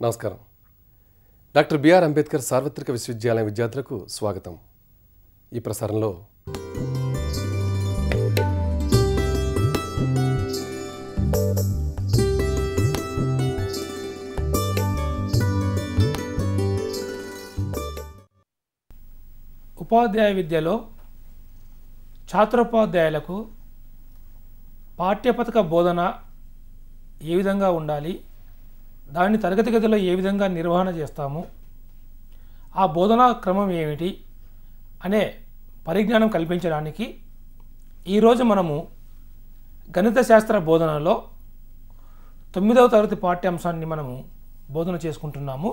నమస్కారం doctor B R Ambedkar సార్వత్రిక విశ్వవిద్యాలయం విద్యార్థులకు స్వాగతం ఈ ప్రసారంలో ఉపాధ్యాయ విద్యలో ఛాత్రోపాధ్యాయులకు పాఠ్యపథక బోధన ఏ విధంగా ఉండాలి దాన్ని తరగతి గదిలో ఏ విధంగా నిర్వహణ చేస్తాము ఆ బోధనా క్రమం ఏమిటి అనే పరిజ్ఞానం కల్పించడానికి ఈరోజు మనము గణిత శాస్త్ర బోధనలో తొమ్మిదవ తరగతి పాఠ్యాంశాన్ని మనము బోధన చేసుకుంటున్నాము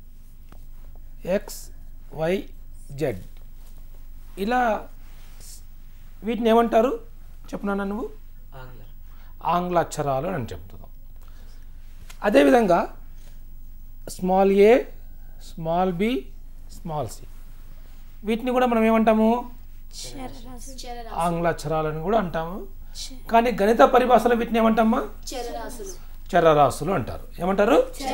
ఎక్స్ వై జెడ్ ఇలా వీటిని ఏమంటారు చెప్పున్నాను నువ్వు ఆంగ్ల అక్షరాలు అని చెప్తున్నాం అదేవిధంగా small A small B small C వీటిని కూడా మనం ఏమంటాము ఆంగ్ల అక్షరాలని కూడా అంటాము కానీ గణిత పరిభాషలో వీటిని ఏమంటామా చరరాశులు చరరాశులు అంటారు ఏమంటారు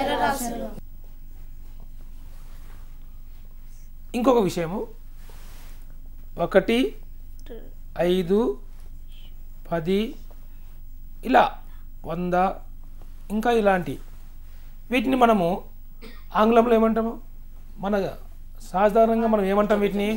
ఇంకొక విషయము ఒకటి ఐదు పది ఇలా వంద ఇంకా ఇలాంటి వీటిని మనము ఆంగ్లంలో ఏమంటాము మన సాధారణంగా మనం ఏమంటాం వీటిని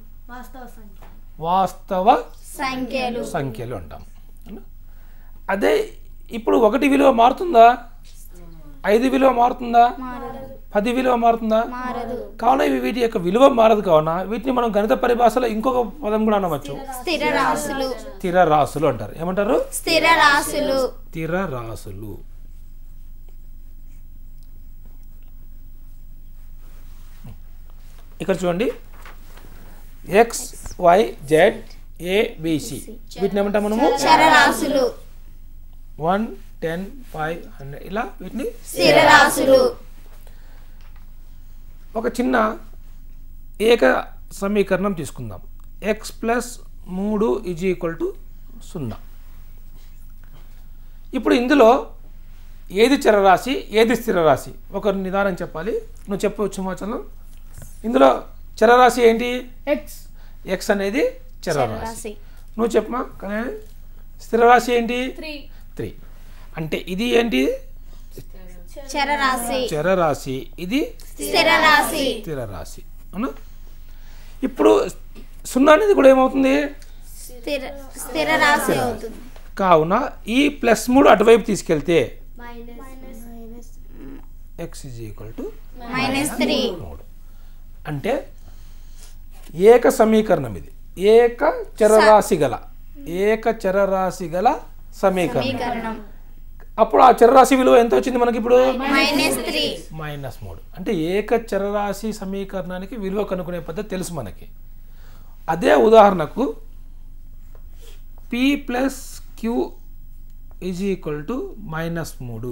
వాస్తవ సంఖ్యలు సంఖ్యలు అంటాం అవునా? అదే ఇప్పుడు ఒకటి విలువ మారుతుందా ఐదు విలువ మారుతుందా పది విలువ మారుతుందా కావున ఇవి వీటి యొక్క విలువ మారదు కావున వీటిని మనం గణిత పరిభాషలో ఇంకొక పదం కూడా అనవచ్చు స్థిర రాశులు స్థిర రాశులు అంటారు ఏమంటారు స్థిర రాశులు స్థిర రాశులు ఇక్కడ చూడండి ఎక్స్ వై జెడ్ ఏబిసి వీటిని ఏమంటాం మనము చరరాశులు వన్ టెన్ ఫైవ్ హండ్రెడ్ ఇలా వీటిని స్థిర రాశులు ఒక చిన్న ఏక సమీకరణం తీసుకుందాం ఎక్స్ ప్లస్ మూడు ఈజ్ ఈక్వల్ టు సున్నా ఇప్పుడు ఇందులో ఏది చరరాశి ఏది స్థిర రాశి ఒక నిదానం చెప్పాలి నువ్వు చెప్పవచ్చు మాచలం ఇందులో చరరాశి ఏంటి ఎక్స్ ఎక్స్ అనేది చరరాశి చరరాశి నువ్వు చెప్పమా కానీ స్థిర రాశి ఏంటి త్రీ త్రీ అంటే ఇది ఏంటి చరరాశి చరరాశి ఇది స్థిర రాశి స్థిర రాశి అవునా ఇప్పుడు సున్నా అనేది కూడా ఏమవుతుంది స్థిర స్థిర రాశి అవుతుంది కావున ఈ ప్లస్ మూడు అటువైపు తీసుకెళ్తే X is equal to minus three మూడు అంటే ఏక సమీకరణం ఇది ఏక చరరాశి గల ఏక చరరాశి గల సమీకరణం సమీకరణం అప్పుడు ఆ చరరాశి విలువ ఎంత వచ్చింది మనకి ఇప్పుడు మైనస్ త్రీ మైనస్ మూడు అంటే ఏక చరరాశి సమీకరణానికి విలువ కనుక్కునే పద్ధతి తెలుసు మనకి అదే ఉదాహరణకు P plus Q is equal to minus మూడు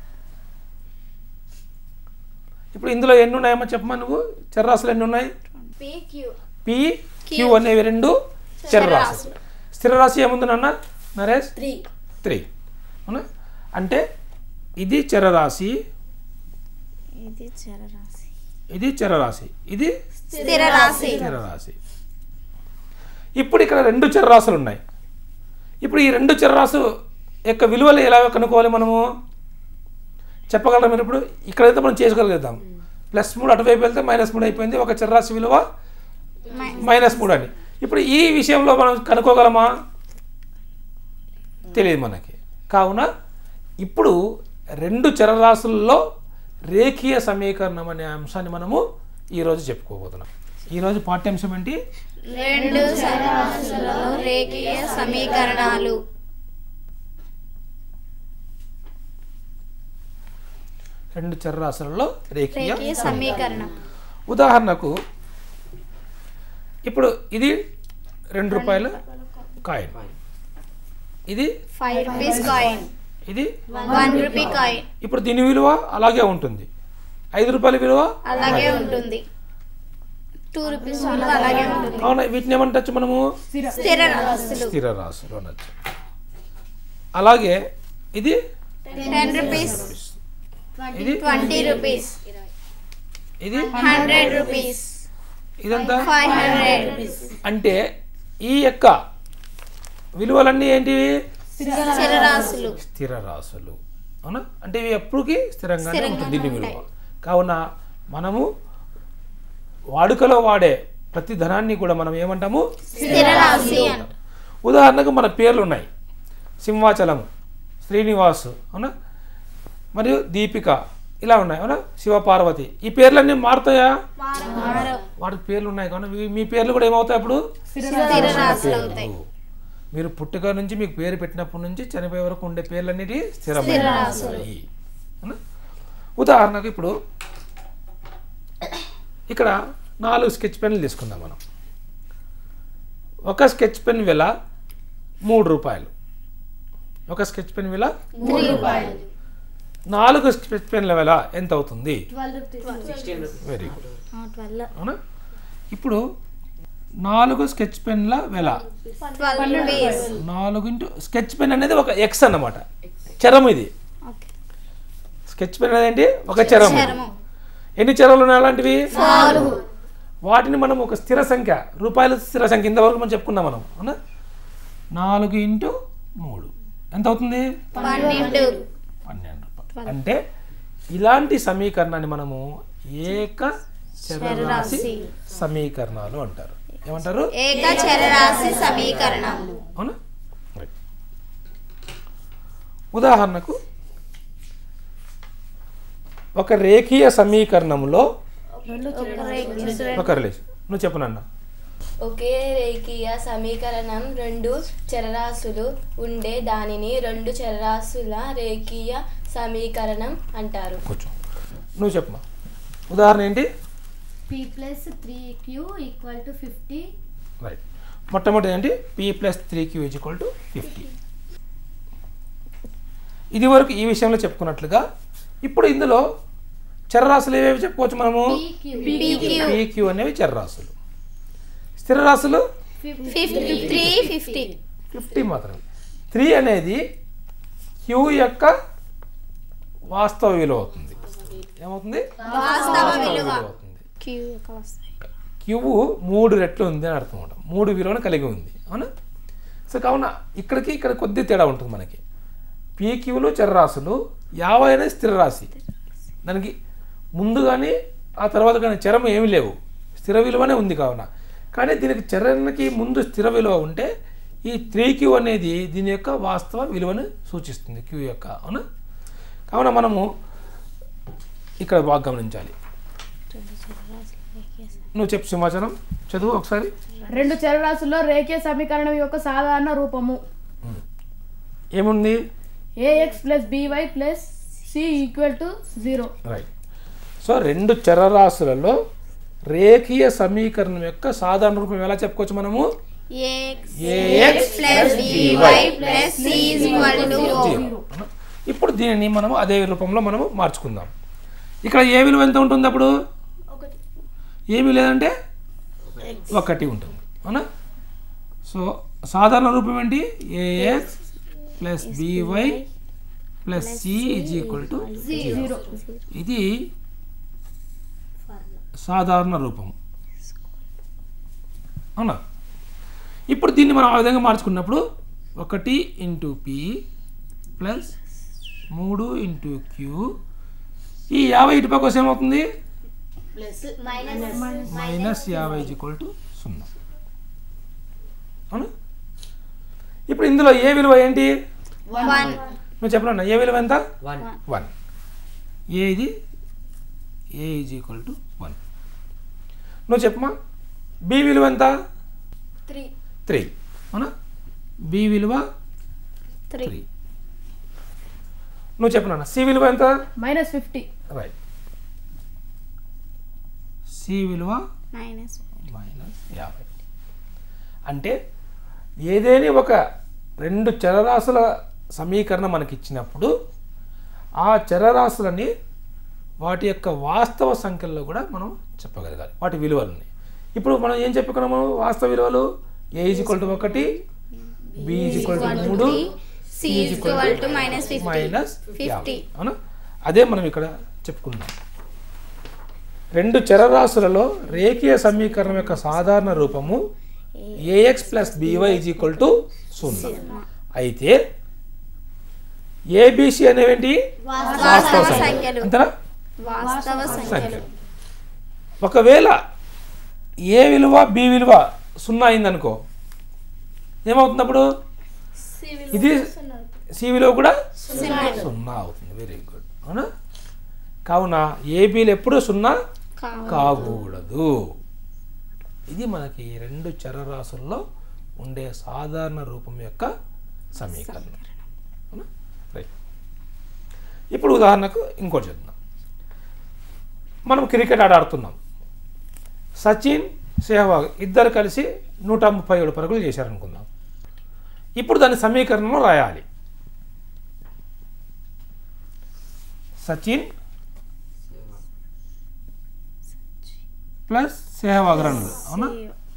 ఇప్పుడు ఇందులో ఎన్ని ఉన్నాయమ్మా చెప్పమా నువ్వు చరరాశులు ఎన్ని ఉన్నాయి పి క్యూ అనేవి రెండు చరరాశి స్థిరరాశి ఏముంది నాన్న నరేష్ త్రీ త్రీ అవునా అంటే ఇది చరరాశి ఇది చరరాశి ఇది చరరాశి ఇది స్థిర రాశి చరరాశి ఇప్పుడు ఇక్కడ రెండు చరరాశులు ఉన్నాయి ఇప్పుడు ఈ రెండు చరరాశు యొక్క విలువలు ఎలా కనుక్కోవాలి మనము చెప్పగలరా మీరు ఇప్పుడు ఇక్కడైతే మనం చేసుకోగలుగుతాం ప్లస్ మూడు అటువైపు వెళ్తే మైనస్ మూడు అయిపోయింది ఒక చరరాశి విలువ మైనస్ మూడు అని ఇప్పుడు ఈ విషయంలో మనం కనుక్కోగలమా తెలియదు మనకి కావున ఇప్పుడు రెండు చరరాశుల్లో రేఖీయ సమీకరణం అనే అంశాన్ని మనము ఈరోజు చెప్పుకోబోతున్నాం ఈరోజు పాఠ్యాంశం ఏంటి రెండు చరరాశులలో రేఖీయ సమీకరణాలు రెండు చరరాశులలో రేఖీయ రేఖీయ సమీకరణం ఉదాహరణకు ఇప్పుడు ఇది రెండు రూపాయల కాయిన్ ఇది ఫైవ్ రూపీస్ కాయిన్ ఇది వన్ రూపీ కాయిన్ ఇప్పుడు దీని విలువ అలాగే ఉంటుంది ఐదు రూపాయల విలువ అలాగే ఉంటుంది టూ రూపీస్ విలువ అలాగే ఉంటుంది అవునా వీటిని ఏమంటచ్చు మనము స్థిర రాశులు స్థిర రాశులు అనొచ్చు అలాగే ఇది టెన్ రూపీస్ ఇది ట్వంటీ రూపీస్ ఇది హండ్రెడ్ రూపీస్ ఇదంతా ఫైవ్ హండ్రెడ్ అంటే ఈ యొక్క విలువలన్నీ ఏంటివి స్థిరరాశులు స్థిర రాశులు అవునా అంటే ఇవి ఎప్పటికీ స్థిరంగానే స్థిరంగానే ఉంటుంది దీని విలువ ఉంటాయి. కావున మనము వాడుకలో వాడే ప్రతి ధనాన్ని కూడా మనం ఏమంటాము స్థిరరాశి అంట ఉదాహరణకు మన పేర్లు ఉన్నాయి సింహాచలం శ్రీనివాస్ అవునా మరియు దీపిక ఇలా ఉన్నాయి అవునా శివపార్వతి ఈ పేర్లన్నీ మారుతాయా వాటి పేర్లు ఉన్నాయి కావున మీ- మీ పేర్లు కూడా ఏమవుతాయి అప్పుడు స్థిరరాశులు అవుతాయి మీరు పుట్టుక నుంచి మీకు పేరు పెట్టినప్పటి నుంచి చనిపోయే వరకు ఉండే పేర్లన్నిటి స్థిరమైనవి అవునా? ఉదాహరణకు ఇప్పుడు ఇక్కడ నాలుగు స్కెచ్ పెన్లు తీసుకుందాం మనం ఒక స్కెచ్ పెన్ వెల మూడు రూపాయలు ఒక స్కెచ్ పెన్ వెల నాలుగు స్కెచ్ పెన్ల వెల ఎంత అవుతుంది వెరీ గుడ్ అవునా ఇప్పుడు నాలుగు స్కెచ్ పెన్ల వెల ట్వెల్వ్ రూపీస్ నాలుగు ఇంటూ స్కెచ్ పెన్ అనేది ఒక ఎక్స్ అన్నమాట చరం ఇది స్కెచ్ పెన్ అనేది ఏంటి ఒక చరం చరము. ఎన్ని చరాలు ఉన్నాయి అలాంటివి నాలుగు వాటిని మనం ఒక స్థిర సంఖ్య రూపాయల స్థిర సంఖ్య ఇంతవరకు మనం చెప్పుకున్నాం మనం అవునా నాలుగు ఇంటూ మూడు ఎంత అవుతుంది పన్నెండు పన్నెండు రూపాయలు అంటే ఇలాంటి సమీకరణాన్ని మనము ఏక చరరాశి చరరాశి. సమీకరణాలు అంటారు ఏమంటారు ఏక చరరాశి సమీకరణం అవునా రైట్. ఉదాహరణకు ఒక రేఖీయ సమీకరణంలో ఒక రిలేషన్ నువ్వు చెప్పు నాన్న ఒకే రేఖీయ సమీకరణం రెండు చరరాశులు ఉండే దానిని రెండు చరరాశుల రేఖీయ సమీకరణం అంటారు కూర్చో నువ్వు చెప్పమా ఉదాహరణ ఏంటి p plus 3q equal to 50 right మొట్టమొదటి ఏంటి P plus three Q is equal to fifty ఇది వరకు ఈ విషయంలో చెప్పుకున్నట్లుగా ఇప్పుడు ఇందులో చరరాశులు ఏవేవి చెప్పుకోవచ్చు మనము PQ పీక్యూ అనేవి చరరాశులు స్థిర రాశులు ఫిఫ్టీ త్రీ ఫిఫ్టీ ఫిఫ్టీ మాత్రమే త్రీ అనేది క్యూ యొక్క వాస్తవ విలువ అవుతుంది ఏమవుతుంది వాస్తవ విలువ అవుతుంది క్యూ యొక్క వాస్తవ క్యూ మూడు రెట్లు ఉంది అని అర్థం అనమాట మూడు విలువను కలిగి ఉంది అవునా సో కావున ఇక్కడికి ఇక్కడ కొద్ది తేడా ఉంటుంది మనకి పీక్యూలు చరరాశులు యాభై అనేది స్థిర రాశి దానికి ముందు కానీ ఆ తర్వాత కానీ చరం ఏమీ లేవు స్థిర విలువనే ఉంది కావున కానీ దీనికి చరణకి ముందు స్థిర విలువ ఉంటే ఈ త్రీ క్యూ అనేది దీని యొక్క వాస్తవ విలువను సూచిస్తుంది క్యూ యొక్క అవునా కావున మనము ఇక్కడ బాగా గమనించాలి నువ్వు చెప్పు సింహాచలం చదువు ఒకసారి రెండు చరరాశుల్లో రేఖీయ సమీకరణం యొక్క సాధారణ రూపము ఏముంది A X plus B Y plus C equal to zero right so రెండు చరరాశులలో రేఖీయ సమీకరణం యొక్క సాధారణ రూపం ఎలా చెప్పుకోవచ్చు మనము A X A X plus B Y plus C is equal to zero ఇప్పుడు దీనిని మనం అదే రూపంలో మనము మార్చుకుందాం ఇక్కడ ఏ విలువ ఎంత ఉంటుంది అప్పుడు ఏమీ లేదంటే ఒకటి ఉంటుంది అవునా సో సాధారణ రూపం ఏంటి A X plus B Y plus C is equal to zero ఇది సాధారణ రూపం అవునా ఇప్పుడు దీన్ని మనం ఆ విధంగా మార్చుకున్నప్పుడు ఒకటి ఇంటూ పి ప్లస్ మూడు ఇంటూ క్యూ ఈ యాభై ఇటు పక్క వస్తే ఏమవుతుంది మైనస్ యాభై ఈక్వల్ టు సున్నా అవునా ఇప్పుడు ఇందులో ఏ విలువ ఏంటి వన్ నువ్వు చెప్పనా ఏ విలువ ఎంత వన్ ఏ ఇది A is equal to one నువ్వు చెప్పమా బి విలువ ఎంత త్రీ త్రీ అవునా బి విలువ త్రీ త్రీ నువ్వు చెప్పు నాన్న సి విలువ ఎంత మైనస్ ఫిఫ్టీ రైట్ సి విలువ మైనస్ మైనస్ యాభై అంటే ఏదేని ఒక రెండు చరరాశుల సమీకరణం మనకి ఇచ్చినప్పుడు ఆ చరరాశులని వాటి యొక్క వాస్తవ సంఖ్యల్లో కూడా మనం చెప్పగలగాలి వాటి విలువలని ఇప్పుడు మనం ఏం చెప్పుకున్నాము వాస్తవ విలువలు ఏ ఈజ్ ఈక్వల్ టు ఒకటి బి ఈజ్ ఈక్వల్ టు మూడు C is equal to minus fifty minus fifty అవునా అదే మనం ఇక్కడ చెప్పుకుందాం రెండు చరరాశులలో రేఖీయ సమీకరణం యొక్క సాధారణ రూపము A X plus B Y is equal to సున్నా అయితే ఏబిసి అనేవేంటి వాస్తవ సంఖ్యలు అంతేనా వాస్తవ సంఖ్యలు సంఖ్యలు ఒకవేళ ఏ విలువ బి విలువ సున్నా అయిందనుకో ఏమవుతుంది అప్పుడు ఇది సి విలువ కూడా సున్నా అవుతుంది వెరీ గుడ్ అవునా కావున ఏబీలు ఎప్పుడు సున్నా కాకూడదు ఇది మనకి ఈ రెండు చరరాశుల్లో ఉండే సాధారణ రూపం యొక్క సమీకరణం అవునా రైట్ ఇప్పుడు ఉదాహరణకు ఇంకోటి చెప్తున్నాం మనం క్రికెట్ ఆట ఆడుతున్నాం సచిన్ సెహ్వాగ్ ఇద్దరు కలిసి నూట ముప్పై ఏడు పరుగులు చేశారనుకుందాం ఇప్పుడు దాని సమీకరణంలో రాయాలి సచిన్ ప్లస్ సెహ్వాగ్ రన్లు అవునా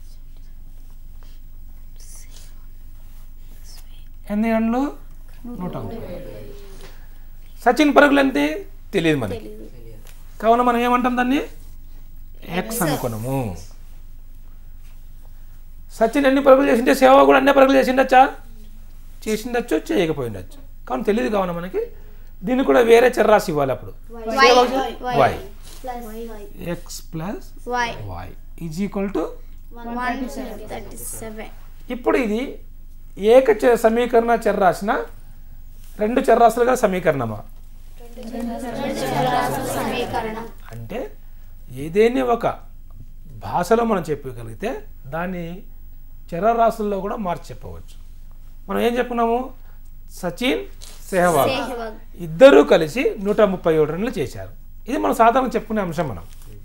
ఎన్ని రన్లు నూట ముప్పై సచిన్ పరుగులు ఎంత తెలియదు మనకి కావున మనం ఏమంటాం దాన్ని ఎక్స్ అనుకున్నాము సచిన్ ఎన్ని పరుగులు చేసింటే సేవ కూడా అన్ని పరుగులు చేసిండొచ్చా చేసిండొచ్చు చేయకపోయిండొచ్చు కానీ తెలియదు కావున మనకి దీన్ని కూడా వేరే చర్రాసి ఇవ్వాలి అప్పుడు Y X plus Y Y is equal to one thirty seven ఇప్పుడు ఇది ఏక చ- సమీకరణ చర్రాసిన రెండు చర్రాసులుగా సమీకరణమా సమీకరణం అంటే ఏదేని ఒక భాషలో మనం చెప్పగలిగితే దాన్ని చరరాశుల్లో కూడా మార్చి చెప్పవచ్చు మనం ఏం చెప్పుకున్నాము సచిన్ సెహ్వాగ్ సెహ్వాగ్. ఇద్దరూ కలిసి నూట ముప్పై ఏడు రన్లు చేశారు ఇది మనం సాధారణ చెప్పుకునే అంశం మనం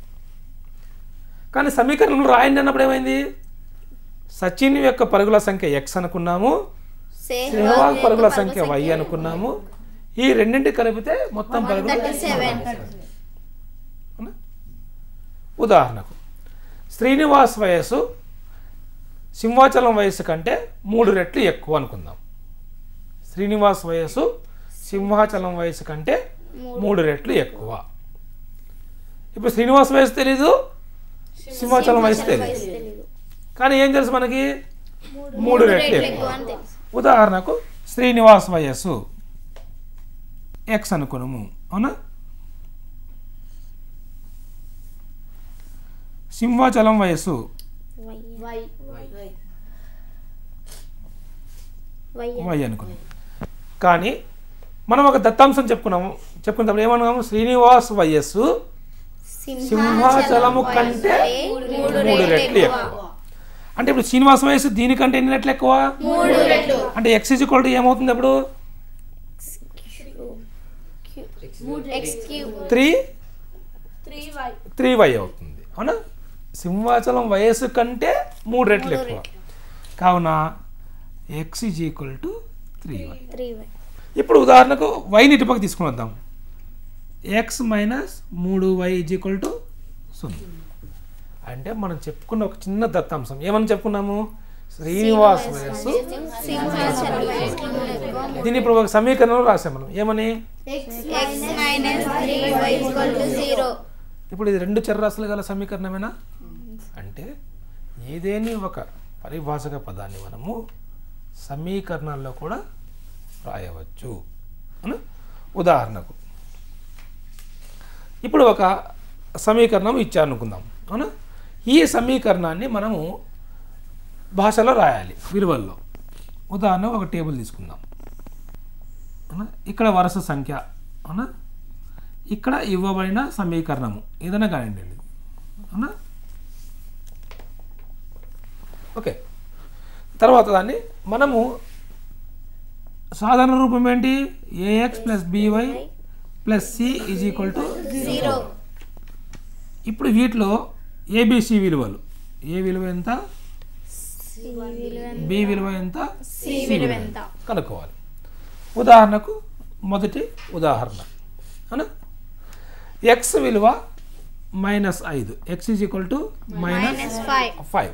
కానీ సమీకరణంలో రాయండి అన్నప్పుడు ఏమైంది సచిన్ యొక్క పరుగుల సంఖ్య ఎక్స్ అనుకున్నాము సెహ్వాగ్ పరుగుల సంఖ్య వై అనుకున్నాము ఈ రెండింటి కలిపితే మొత్తం పరుగులు థర్టీ సెవెన్ అవునా? ఉదాహరణకు శ్రీనివాస్ వయస్సు సింహాచలం వయస్సు కంటే మూడు రెట్లు ఎక్కువ అనుకుందాం శ్రీనివాస్ వయస్సు సింహాచలం వయస్సు కంటే మూడు రెట్లు ఎక్కువ ఇప్పుడు శ్రీనివాస్ వయస్సు తెలీదు సింహాచలం వయస్సు తెలీదు కానీ ఏం తెలుసు మనకి మూడు రెట్లు ఎక్కువ అని తెలుసు ఉదాహరణకు శ్రీనివాస్ వయస్సు ఎక్స్ అనుకున్నాము అవునా సింహాచలం వయస్సు వై వై వై అనుకున్నాం కానీ మనం ఒక దత్తాంశం చెప్పుకున్నాము చెప్పుకున్నప్పుడు ఏమన్నాము శ్రీనివాస్ వయస్సు సింహాచలము కంటే మూడు రెట్లు ఎక్కువ అంటే ఇప్పుడు శ్రీనివాస్ వయస్సు దీనికంటే ఎన్ని రెట్లు ఎక్కువ మూడు రెట్లు అంటే ఎక్స్ ఈక్వల్ టు ఏమవుతుంది అప్పుడు X cube three three Y three Y అవుతుంది అవునా సింహాచలం వయస్సు కంటే మూడు రెట్లు ఎక్కువ కావున X is equal to three Y three Y ఇప్పుడు ఉదాహరణకు వైని ఇటుపక్క తీసుకుని వద్దాం ఎక్స్ మైనస్ మూడు వై ఈజ్ ఈక్వల్ టు సున్నా అంటే మనం చెప్పుకున్న ఒక చిన్న దత్తాంశం ఏమని చెప్పుకున్నాము శ్రీనివాస్ వయస్సు దీన్ని ఇప్పుడు ఒక సమీకరణంలో రాసాం మనం ఏమని X minus three Y equal to zero ఇప్పుడు ఇది రెండు చర్రాశులు గల సమీకరణమేనా అంటే ఏదేని ఒక పరిభాషక పదాన్ని మనము సమీకరణాల్లో కూడా రాయవచ్చు అవునా? ఉదాహరణకు ఇప్పుడు ఒక సమీకరణం ఇచ్చారనుకుందాం అవునా ఈ సమీకరణాన్ని మనము భాషలో రాయాలి విలువల్లో ఉదాహరణ ఒక టేబుల్ తీసుకుందాం అవునా ఇక్కడ వరుస సంఖ్య అవునా ఇక్కడ ఇవ్వబడిన సమీకరణము ఏదైనా కానివ్వండి ఇది. అవునా ఓకే తర్వాత దాన్ని మనము సాధారణ రూపం ఏంటి A X plus B Y plus C is equal to zero ఇప్పుడు వీటిలో ఏబిసి విలువలు ఏ విలువ ఎంత బి విలువ ఎంత సి విలువ ఎంత కనుక్కోవాలి ఉదాహరణకు మొదటి ఉదాహరణ అవునా ఎక్స్ విలువ మైనస్ ఐదు X is equal to minus minus five five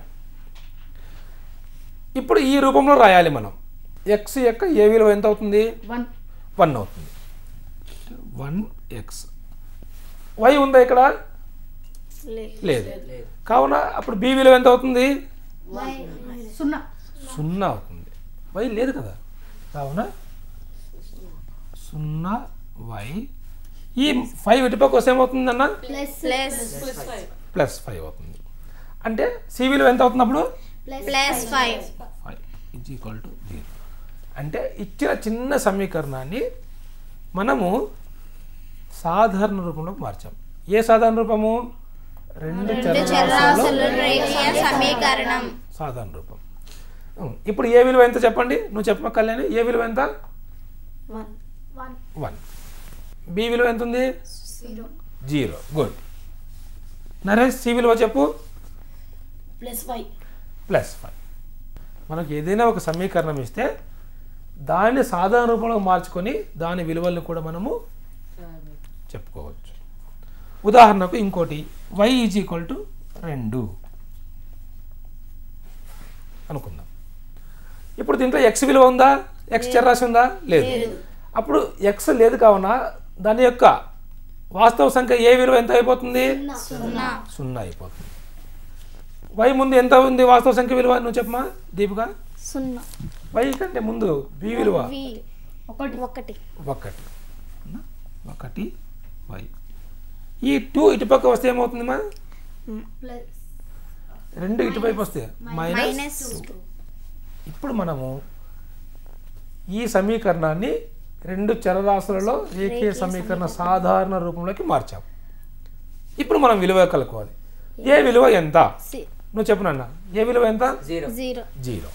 ఇప్పుడు ఈ రూపంలో రాయాలి మనం ఎక్స్ యొక్క ఏ విలువ ఎంత అవుతుంది వన్ వన్ అవుతుంది వన్ ఎక్స్ వై ఉందా ఇక్కడ లేదు కావున అప్పుడు బి విలువ ఎంత అవుతుంది సున్నా సున్నా అవుతుంది వై లేదు కదా కావున సున్నా వై ఈ ఫైవ్ ఇటుపక్క వస్తే ఏమవుతుంది అన్న ప్లస్ ప్లస్ ప్లస్ ఫైవ్ అవుతుంది అంటే సి విలువ ఎంత అవుతుంది అప్పుడు plus five five is equal to zero అంటే ఇచ్చిన చిన్న సమీకరణాన్ని మనము సాధారణ రూపంలోకి మార్చాం ఏ సాధారణ రూపము రెండు చరరాశుల చరరాశుల రేఖీయ సమీకరణం సాధారణ రూపం ఉం, ఇప్పుడు ఏ విలువ ఎంత చెప్పండి నువ్వు చెప్పమ కళ్యాణి ఏ విలువ ఎంత వన్ బి విలువ ఎంత ఉంది జీరో గుడ్ నరేష్ సి విలువ చెప్పు ప్లస్ ఫైవ్ ప్లస్ ఫైవ్ మనకు ఏదైనా ఒక సమీకరణం ఇస్తే దాన్ని సాధారణ రూపంలో మార్చుకొని దాని విలువలను కూడా మనము చెప్పుకోవచ్చు ఉదాహరణకు ఇంకోటి వై ఈజ్ ఈక్వల్ టు రెండు అనుకుందాం ఇప్పుడు దీంట్లో ఎక్స్ విలువ ఉందా ఎక్స్ చర్రాశి ఉందా లేదు అప్పుడు ఎక్స్ లేదు కావున దాని యొక్క వాస్తవ సంఖ్య ఏ విలువ ఎంత అయిపోతుంది సున్నా సున్నా అయిపోతుంది వై ముందు ఎంత ఉంది వాస్తవ సంఖ్య విలువ నువ్వు చెప్పమా దీపిక సున్నా వై కంటే ముందు బి విలువ వి ఒకటి ఒకటి ఒకటి అవునా? ఒకటి వై ఈ టూ ఇటుపక్క వస్తే ఏమవుతుందమ్మా ప్లస్ రెండు ఇటువైపు వస్తే మైనస్ మైనస్ టూ ఇప్పుడు మనము ఈ సమీకరణాన్ని రెండు చరరాశులలో రేఖీయ సమీకరణ సాధారణ రూపంలోకి మార్చాం ఇప్పుడు మనం విలువ కలుపుకోవాలి ఏ విలువ ఎంత సి- నువ్వు చెప్పు నాన్న ఏ విలువ ఎంత జీరో జీరో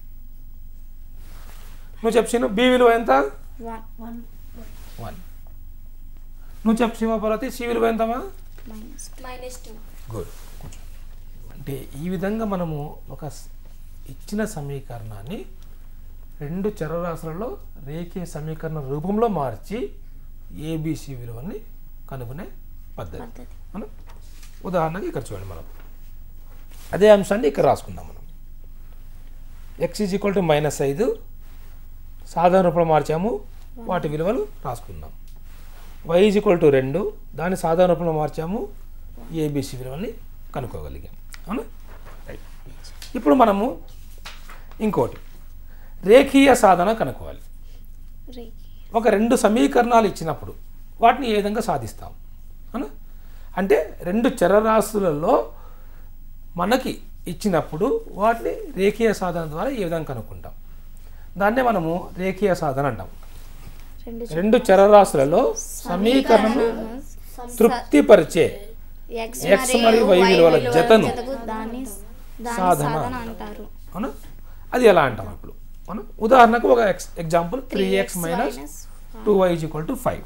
నువ్వు చెప్పు శీను బి విలువ ఎంత వన్ వన్ వన్ నువ్వు చెప్పు శివపార్వతి సి విలువ ఎంతమా మైనస్ మైనస్ టూ గుడ్ అంటే ఈ విధంగా మనము ఒక స్- ఇచ్చిన సమీకరణాన్ని రెండు చరరాశులలో రేఖీయ సమీకరణ రూపంలో మార్చి ఏబిసి విలువని కనుగొనే పద్ధతి పద్ధతి మనం ఉదాహరణకి ఇక్కడ చూడండి మనం అదే అంశాన్ని ఇక్కడ రాసుకుందాం మనం X is equal to minus ఐదు సాధారణ రూపంలో మార్చాము వాటి విలువలు రాసుకుందాం వై ఈజ్ ఈక్వల్ టు రెండు దాన్ని సాధారణ రూపంలో మార్చాము ఏబిసి విలువల్ని కనుక్కోగలిగాం అవునా రైట్ ఇప్పుడు మనము ఇంకోటి రేఖీయ సాధన కనుక్కోవాలి రేఖ ఒక రెండు సమీకరణాలు ఇచ్చినప్పుడు వాటిని ఏ విధంగా సాధిస్తాం అవునా అంటే రెండు చరరాశులలో మనకి ఇచ్చినప్పుడు వాటిని రేఖీయ సాధన ద్వారా ఏ విధంగా కనుక్కుంటాం దాన్నే మనము రేఖీయ సాధన అంటాం రెండు రెండు చరరాశులలో సమీకరణము తృప్తిపరిచే ఎక్స్ ఎక్స్ మరియు వై విలువల జతను జతకు దాన్ని దాని సాధన సాధన అంటారు అవునా అది ఎలా అంటాం ఇప్పుడు అవునా ఉదాహరణకు ఒక X example three X minus two Y is equal to five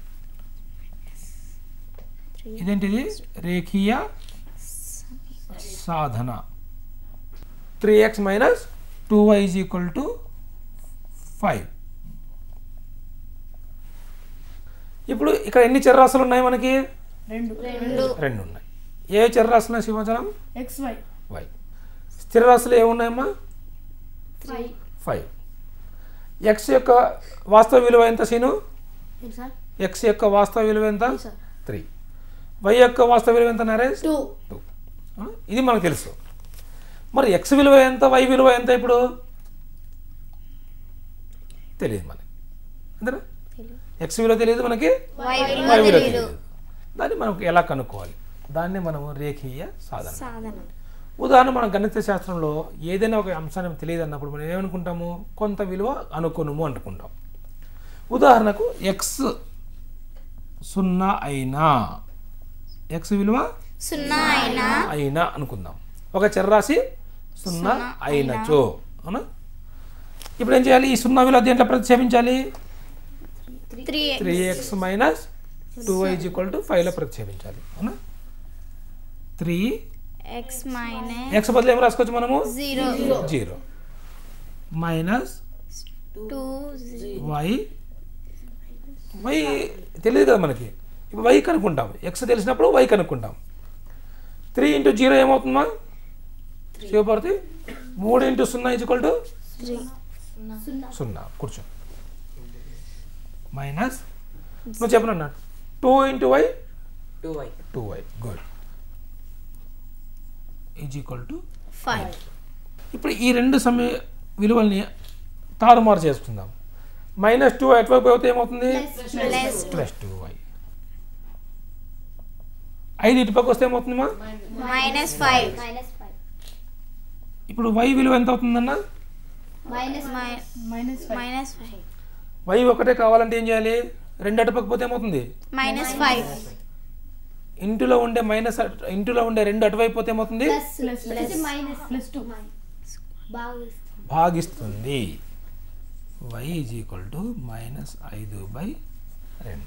ఇదేంటిది రేఖీయ సాధన three X minus two Y is equal to five ఇప్పుడు ఇక్కడ ఎన్ని చర్రాశులు ఉన్నాయి మనకి రెండు రెండు రెండు ఉన్నాయి ఏ చర్రాశులు ఉన్నాయి సింహాచలం ఎక్స్ వై వై స్థిరరాశులు ఏమున్నాయమ్మా ఫైవ్ ఫైవ్ ఎక్స్ యొక్క వాస్తవ విలువ ఎంత సీను ఏంటి సార్ ఎక్స్ యొక్క వాస్తవ విలువ ఎంత సార్ త్రీ వై యొక్క వాస్తవ విలువ ఎంత నరేష్ టూ టూ అవునా? ఇది మనకు తెలుసు మరి ఎక్స్ విలువ ఎంత వై విలువ ఎంత ఇప్పుడు తెలియదు మనకి అంతేనా ఎక్స్ విలువ తెలియదు మనకి వై విలువ వై విలువ తెలియదు తెలియదు దాన్ని మనకు ఎలా కనుక్కోవాలి దాన్ని మనము రేఖీయ సాధన సాధన ఉదాహరణ మన గణిత శాస్త్రంలో ఏదైనా ఒక అంశాన్ని తెలియదు అన్నప్పుడు మనం ఏమనుకుంటాము కొంత విలువ అనుకునుము అనుకుంటాం ఉదాహరణకు ఎక్స్ సున్నా అయినా ఎక్స్ విలువ సున్నా అయినా అయినా అనుకుందాం ఒక చర్రాశి సున్నా అయినచో అవునా ఇప్పుడు ఏం చేయాలి ఈ సున్నా విలువ దేంట్లో ప్రతిక్షేపించాలి three three X minus two Y equal to ఫైవ్లో ప్రతిక్షేపించాలి అవునా త్రీ ఎక్స్ మైనస్ ఎక్స్ బదులు ఏం రాసుకోవచ్చు మనము zero zero minus two Y Y తెలియదు కదా మనకి ఇప్పుడు వై కనుక్కుంటాం ఎక్స్ తెలిసినప్పుడు వై కనుక్కుంటాం త్రీ ఇంటూ జీరో ఏమవుతుందమ్మా శివపార్వతి మూడు ఇంటూ సున్నా ఈక్వల్ టు త్రీ సున్నా కూర్చో మైనస్ నువ్వు చెప్పనన్నా two into Y two Y two Y good is equal to five ఇప్పుడు ఈ రెండు సమయ విలువల్ని తారుమారు చేసుకుందాం మైనస్ టూ ఎటువైపు అయితే ఏమవుతుంది ప్లస్ ప్లస్ టూ వై ఐదు ఇటుపక్క వస్తే ఏమవుతుందమ్మా మైనస్ ఫైవ్ మైనస్ ఫైవ్ ఇప్పుడు వై విలువ ఎంత అవుతుందన్న minus minus five minus five Y ఒకటే కావాలంటే ఏం చేయాలి రెండు అటుపక్క పోతే ఏమవుతుంది మైనస్ ఫైవ్ ఇంటిలో ఉండే మైనస్ అటు- ఇంటిలో ఉండే రెండు అటువైపు పోతే ఏమవుతుంది plus plus minus plus two బాగా భాగిస్తుంది Y is equal to minus ఐదు బై రెండు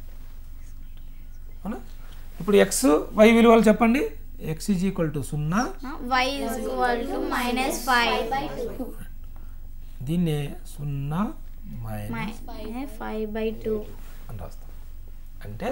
అవునా ఇప్పుడు ఎక్స్ వై విలువలు చెప్పండి ఎక్స్ ఈజ్ ఈక్వల్ టు సున్నా Y is equal to minus five దీన్నే సున్నా మైనస్ ఫైవ్ బై టూ అని రాస్తాం అంటే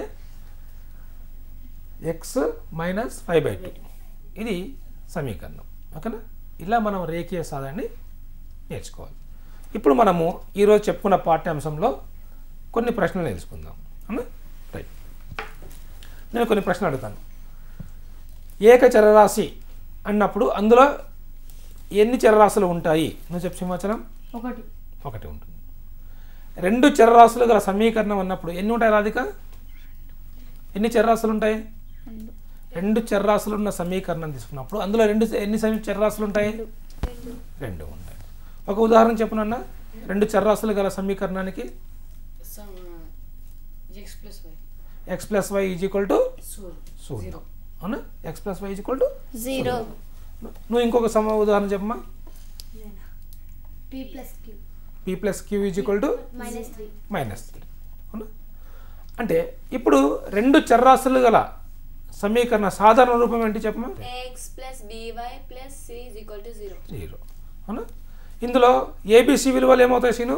X minus five by two ఇది సమీకరణం ఓకేనా ఇలా మనం రేఖీయ సాధాన్ని నేర్చుకోవాలి ఇప్పుడు మనము ఈరోజు చెప్పుకున్న పాఠ్యాంశంలో కొన్ని ప్రశ్నలు తెలుసుకుందాం అవునా రైట్ నేను కొన్ని ప్రశ్నలు అడుగుతాను ఏక చరరాశి అన్నప్పుడు అందులో ఎన్ని చరరాశులు ఉంటాయి నువ్వు చెప్పు సింహాచలం ఒకటి ఒకటి ఉంటుంది రెండు చరరాశులు గల సమీకరణం అన్నప్పుడు ఎన్ని ఉంటాయి రాధిక ఎన్ని చరరాశులు ఉంటాయి రెండు చరరాశులు ఉన్న సమీకరణం తీసుకున్నప్పుడు అందులో రెండు ఎన్ని సమీ- చరరాశులు ఉంటాయి రెండు ఉంటాయి ఒక ఉదాహరణ చెప్పునన్నా రెండు చరరాశులు గల సమీకరణానికి X plus Y X plus Y is equal to సోల్ శూన్యం అవునా X plus Y is equal to zero నువ్వు ఇంకొక సమ ఉదాహరణ చెప్పమ్మా P plus Q P plus Q is equal to minus three minus three అవునా అంటే ఇప్పుడు రెండు చర్రాశులు గల సమీకరణ సాధారణ రూపం ఏంటి చెప్పమా X plus B Y plus C is equal to zero zero అవునా ఇందులో ఏబిసి విలువలు ఏమవుతాయి సీను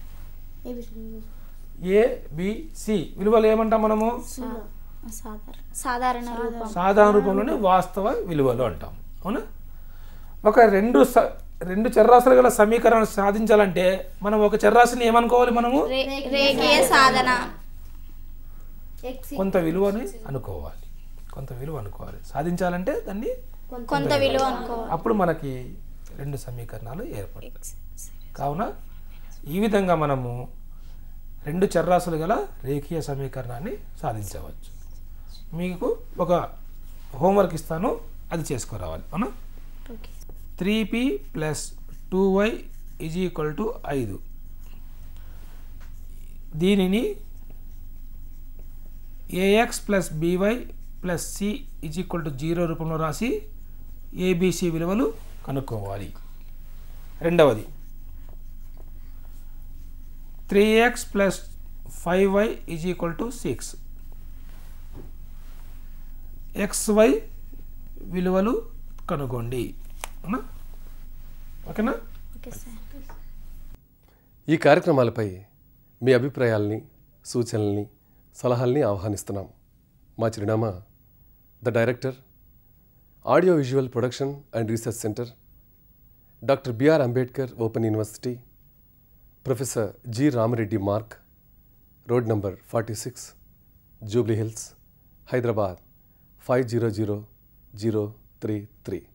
ఏబిసి విలువలు ఏమంటాం మనము సాధారణ సాధారణ రూపం సాధారణ రూపంలోనే వాస్తవ విలువలు అంటాం అవునా ఒక రెండు స- రెండు చర్రాశులు గల సమీకరణం సాధించాలంటే మనం ఒక చర్రాశిని ఏమనుకోవాలి మనము రే- రేఖీయ సాధన ఎక్స్ కొంత విలువని అనుకోవాలి కొంత విలువ అనుకోవాలి సాధించాలంటే దాన్ని కొంత విలువ అనుకోవాలి అప్పుడు మనకి రెండు సమీకరణాలు ఏర్పడతాయి కావున ఈ విధంగా మనము రెండు చర్రాశులు గల రేఖీయ సమీకరణాన్ని సాధించవచ్చు మీకు ఒక హోంవర్క్ ఇస్తాను అది చేసుకురావాలి అవునా okay three P plus two Y is equal to ఐదు దీనిని A X plus B Y plus C is equal to zero రూపంలో రాసి ఏబిసి విలువలు కనుక్కోవాలి రెండవది three X plus five Y is equal to six X Y విలువలు కనుగొండి అవునా ఓకేనా ఓకే సార్ ఈ కార్యక్రమాలపై మీ అభిప్రాయాల్ని సూచనల్ని సలహాల్ని ఆహ్వానిస్తున్నాం మా చిరునామా the director audio visual production and research centre doctor B R Ambedkar open university professor G Ramareddy Marg road number forty six Jubilee Hills Hyderabad five zero zero zero three three